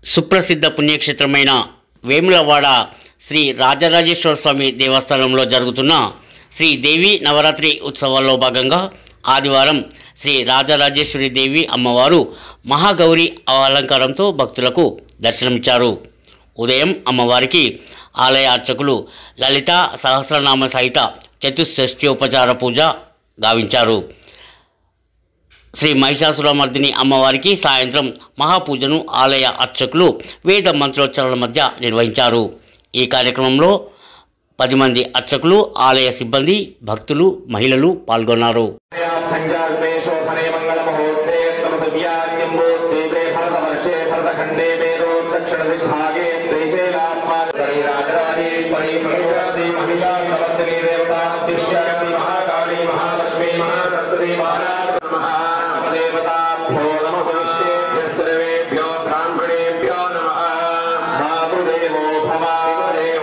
సుప్రసిద్ధ పుణ్యక్షేత్రమైన వేములవాడ శ్రీ రాజరాజేశ్వర స్వామి దేవస్థానంలో జరుగుతున్న శ్రీ దేవి నవరాత్రి ఉత్సవాల్లో భాగంగా ఆదివారం శ్రీ రాజరాజేశ్వరి దేవి అమ్మవారు మహాగౌరి అలంకారంతో భక్తులకు దర్శనమిచ్చారు ఉదయం అమ్మవారికి ఆలయ అర్చకులు లలిత సహస్రనామ సహిత చతుషష్ఠ్యోపచార పూజ గావించారు శ్రీ మహిషాసురమర్దిని అమ్మవారికి సాయంత్రం మహాపూజను ఆలయ అర్చకులు వేద మంత్రోచ్చరణల మధ్య నిర్వహించారు ఈ కార్యక్రమంలో పది మంది అర్చకులు ఆలయ సిబ్బంది భక్తులు మహిళలు పాల్గొన్నారు పంచాగ్నే శోభనే మంగళముహూర్తే తమద్యాన్యంబోద్వీపే భరతవర్షే భరతఖండే మేరో దక్షిణ విభాగే శ్రీశైలాత్మాధరి రాజరాజేశ్వరి శ్రీ మహిషాసురవర్ధిని దేవతా దిశ్య శ్రీ మహాకాళీ మహాలక్ష్మీ మహాసరస్వతి మహాదేవతాభ్యో నమః సర్వేభ్యో బ్రాహ్మణేభ్యో నమః మాతృదేవో భవ